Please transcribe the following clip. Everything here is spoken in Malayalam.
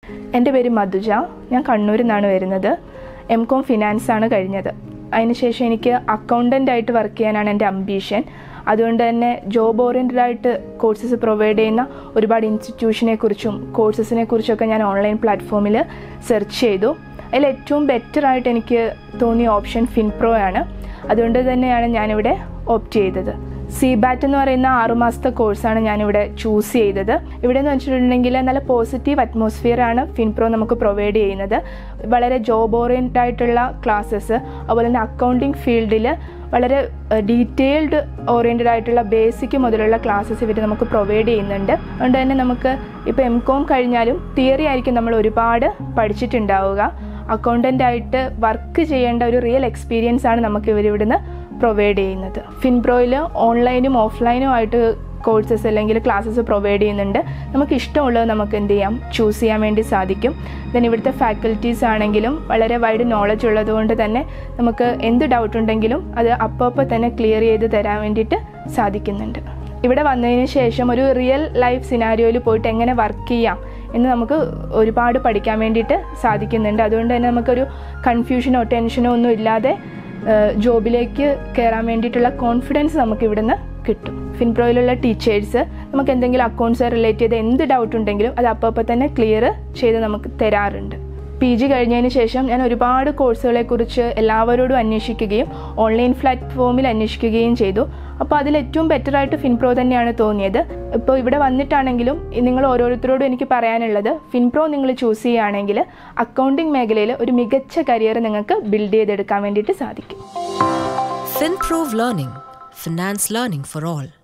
എൻ്റെ പേര് മധുജ ഞാൻ കണ്ണൂരിൽ നിന്നാണ് വരുന്നത് എം കോം ഫിനാൻസ് ആണ് കഴിഞ്ഞത് അതിനുശേഷം എനിക്ക് അക്കൗണ്ടൻ്റ് ആയിട്ട് വർക്ക് ചെയ്യാനാണ് എൻ്റെ അംബീഷൻ അതുകൊണ്ട് തന്നെ ജോബ് ഓറിയൻറ്റഡ് ആയിട്ട് കോഴ്സസ് പ്രൊവൈഡ് ചെയ്യുന്ന ഒരുപാട് ഇൻസ്റ്റിറ്റ്യൂഷനെ കുറിച്ചും കോഴ്സസിനെ കുറിച്ചൊക്കെ ഞാൻ ഓൺലൈൻ പ്ലാറ്റ്ഫോമിൽ സെർച്ച് ചെയ്തു അതിൽ ഏറ്റവും ബെറ്റർ ആയിട്ട് എനിക്ക് തോന്നിയ ഓപ്ഷൻ ഫിൻപ്രോ ആണ് അതുകൊണ്ട് തന്നെയാണ് ഞാനിവിടെ ഓപ്റ്റ് ചെയ്തത് സി ബാറ്റ് എന്ന് പറയുന്ന ആറുമാസത്തെ കോഴ്സാണ് ഞാനിവിടെ ചൂസ് ചെയ്തത് ഇവിടെ എന്ന് വെച്ചിട്ടുണ്ടെങ്കിൽ നല്ല പോസിറ്റീവ് അറ്റ്മോസ്ഫിയർ ആണ് ഫിൻപ്രോ നമുക്ക് പ്രൊവൈഡ് ചെയ്യുന്നത് വളരെ ജോബ് ഓറിയൻറ്റഡ് ആയിട്ടുള്ള ക്ലാസ്സസ് അതുപോലെ തന്നെ അക്കൗണ്ടിങ് ഫീൽഡിൽ വളരെ ഡീറ്റെയിൽഡ് ഓറിയൻറ്റഡ് ആയിട്ടുള്ള ബേസിക് മുതലുള്ള ക്ലാസ്സസ് ഇവർ നമുക്ക് പ്രൊവൈഡ് ചെയ്യുന്നുണ്ട് അതുകൊണ്ട് തന്നെ നമുക്ക് ഇപ്പോൾ എം കോം കഴിഞ്ഞാലും തിയറി ആയിരിക്കും നമ്മൾ ഒരുപാട് പഠിച്ചിട്ടുണ്ടാവുക അക്കൗണ്ടൻ്റ് ആയിട്ട് വർക്ക് ചെയ്യേണ്ട ഒരു റിയൽ എക്സ്പീരിയൻസ് ആണ് നമുക്ക് ഇവരിവിടുന്ന് പ്രൊവൈഡ് ചെയ്യുന്നത് ഫിൻപ്രോയിൽ ഓൺലൈനും ഓഫ്ലൈനും ആയിട്ട് കോഴ്സസ് അല്ലെങ്കിൽ ക്ലാസ്സസ് പ്രൊവൈഡ് ചെയ്യുന്നുണ്ട് നമുക്ക് ഇഷ്ടമുള്ളത് നമുക്ക് എന്ത് ചെയ്യാം ചൂസ് ചെയ്യാൻ വേണ്ടി സാധിക്കും ദെൻ ഇവിടുത്തെ ഫാക്കൽറ്റീസ് ആണെങ്കിലും വളരെ വൈഡ് നോളജ് ഉള്ളതുകൊണ്ട് തന്നെ നമുക്ക് എന്ത് ഡൗട്ട് ഉണ്ടെങ്കിലും അത് അപ്പോൾ അപ്പോൾ തന്നെ ക്ലിയർ ചെയ്ത് തരാൻ വേണ്ടിയിട്ട് സാധിക്കുന്നുണ്ട് ഇവിടെ വന്നതിന് ശേഷം ഒരു റിയൽ ലൈഫ് സിനാരിയോയിൽ പോയിട്ട് എങ്ങനെ വർക്ക് ചെയ്യാം എന്ന് നമുക്ക് ഒരുപാട് പഠിക്കാൻ വേണ്ടിയിട്ട് സാധിക്കുന്നുണ്ട് അതുകൊണ്ട് തന്നെ നമുക്കൊരു കൺഫ്യൂഷനോ ടെൻഷനോ ഒന്നും ഇല്ലാതെ ജോബിലേക്ക് കയറാൻ വേണ്ടിയിട്ടുള്ള കോൺഫിഡൻസ് നമുക്ക് ഇവിടുന്ന് കിട്ടും ഫിൻപ്രോയിലുള്ള ടീച്ചേഴ്സ് നമുക്ക് എന്തെങ്കിലും അക്കൗണ്ട്സ് റിലേറ്റ് ചെയ്ത് എന്ത് ഡൗട്ട് ഉണ്ടെങ്കിലും അത് അപ്പോൾ അപ്പോൾ തന്നെ ക്ലിയർ ചെയ്ത് നമുക്ക് തരാറുണ്ട് പി ജി കഴിഞ്ഞതിന് ശേഷം ഞാൻ ഒരുപാട് കോഴ്സുകളെക്കുറിച്ച് എല്ലാവരോടും അന്വേഷിക്കുകയും ഓൺലൈൻ പ്ലാറ്റ്ഫോമിൽ അന്വേഷിക്കുകയും ചെയ്തു അപ്പോൾ അതിൽ ഏറ്റവും ബെറ്റർ ആയിട്ട് ഫിൻപ്രോ തന്നെയാണ് തോന്നിയത് ഇപ്പോൾ ഇവിടെ വന്നിട്ടാണെങ്കിലും നിങ്ങൾ ഓരോരുത്തരോടും എനിക്ക് പറയാനുള്ളത് ഫിൻപ്രോ നിങ്ങൾ ചൂസ് ചെയ്യുകയാണെങ്കിൽ അക്കൗണ്ടിങ് മേഖലയിൽ ഒരു മികച്ച കരിയർ നിങ്ങൾക്ക് ബിൽഡ് ചെയ്തെടുക്കാൻ വേണ്ടിയിട്ട് സാധിക്കും FinProve Learning, Finance Learning for All.